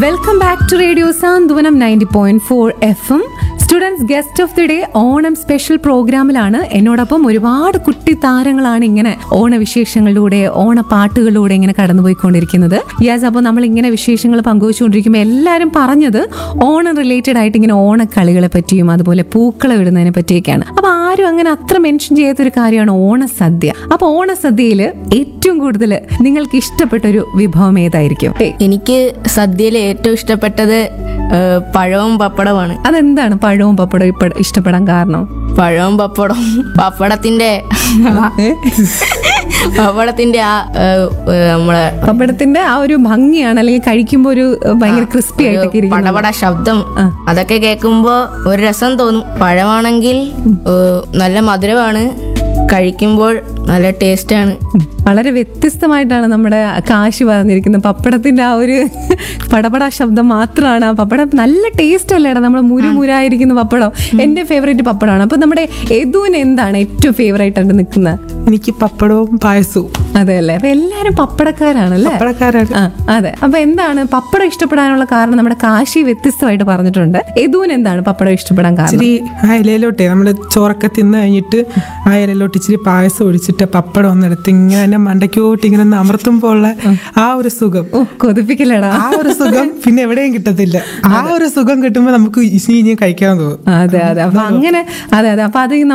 welcome back to radio Santhwanam ninety point four F M students guest of the day Onam special പ്രോഗ്രാമിലാണ് എന്നോടൊപ്പം ഒരുപാട് കുട്ടി താരങ്ങളാണ് ഇങ്ങനെ ഓണവിശേഷങ്ങളിലൂടെ ഓണപ്പാട്ടുകളിലൂടെ ഇങ്ങനെ കടന്നുപോയിക്കൊണ്ടിരിക്കുന്നത് യെസ് അപ്പോൾ നമ്മൾ ഇങ്ങനെ വിശേഷങ്ങൾ പങ്കുവച്ചുകൊണ്ടിരിക്കുമ്പോൾ എല്ലാവരും പറഞ്ഞത് ഓണം റിലേറ്റഡ് ആയിട്ട് ഇങ്ങനെ ഓണക്കളികളെ പറ്റിയും അതുപോലെ പൂക്കളം ഇടുന്നതിനെ പറ്റിയൊക്കെയാണ് അപ്പൊ ആരും അങ്ങനെ അത്ര മെൻഷൻ ചെയ്യാത്തൊരു കാര്യമാണ് ഓണസദ്യ അപ്പൊ ഓണസദ്യയിൽ ഏറ്റവും കൂടുതൽ നിങ്ങൾക്ക് ഇഷ്ടപ്പെട്ട ഒരു വിഭവം ഏതായിരിക്കും ഏയ്, എനിക്ക് സദ്യയിൽ ഏറ്റവും ഇഷ്ടപ്പെട്ടത് ഏഹ്, പഴവും പപ്പടമാണ് അതെന്താണ് പഴവും പപ്പടവും ഇപ്പ ഇഷ്ടപ്പെടാൻ കാരണം പഴവും പപ്പടവും പപ്പടത്തിന്റെ പപ്പടത്തിന്റെ ആ ഏഹ്, ഏഹ്, നമ്മളെ പപ്പടത്തിന്റെ ആ ഒരു ഭംഗിയാണ് അല്ലെങ്കിൽ കഴിക്കുമ്പോൾ ഒരു ഏഹ്, ഭയങ്കര ക്രിസ്പി ആയിട്ടൊക്കെ ഇരിക്കും പടപട ശബ്ദം അതൊക്കെ കേൾക്കുമ്പോ ഒരു രസം തോന്നും പഴമാണെങ്കിൽ ഏഹ്, നല്ല മധുരമാണ് കഴിക്കുമ്പോൾ നല്ല ടേസ്റ്റാണ് വളരെ വ്യത്യസ്തമായിട്ടാണ് നമ്മുടെ കാശി പറഞ്ഞിരിക്കുന്നത് പപ്പടത്തിന്റെ ആ ഒരു പടപട ശബ്ദം മാത്രമാണ് ആ പപ്പടം നല്ല ടേസ്റ്റ് അല്ലേടാ നമ്മൾ മുരുമുരായിരിക്കുന്ന പപ്പടം എന്റെ ഫേവറേറ്റ് പപ്പടമാണ് അപ്പൊ നമ്മുടെ യദുവിന് എന്താണ് ഏറ്റവും ഫേവറേറ്റ് ആയിട്ട് നിൽക്കുന്നത് എനിക്ക് പപ്പടവും പായസവും അതെ അല്ലേ അപ്പൊ എല്ലാരും പപ്പടക്കാരാണല്ലേ പപ്പടക്കാരാണ് ആ അതെ അപ്പൊ എന്താണ് പപ്പടം ഇഷ്ടപ്പെടാനുള്ള കാരണം നമ്മുടെ കാശി വ്യത്യസ്തമായിട്ട് പറഞ്ഞിട്ടുണ്ട് യദുവിന് എന്താണ് പപ്പടം ഇഷ്ടപ്പെടാൻ കാരണം ഇച്ചിരി ആ ഇലയിലോട്ടെ നമ്മള് ചോറൊക്കെ തിന്ന് കഴിഞ്ഞിട്ട് ആ ഇലയിലോട്ട് ഇച്ചിരി പായസം ഒഴിച്ചിട്ട് പപ്പടം ഒന്നെടുത്ത് ഇങ്ങനെ എന്നെ മണ്ടയ്ക്കോട്ട് ഇങ്ങനെ ഒന്ന് അമർത്തുമ്പോൾ ഉള്ള ആ ഒരു സുഖം ഓ കൊതിപ്പിക്കലടാ ആ ഒരു സുഖം പിന്നെ എവിടെയും കിട്ടത്തില്ല ആ ഒരു സുഖം കിട്ടുമ്പോൾ നമുക്ക് ഇനി ഇനിയും കഴിക്കാൻ തോന്നും അതെ അതെ അപ്പൊ അങ്ങനെ അതെ അതെ അപ്പൊ അത്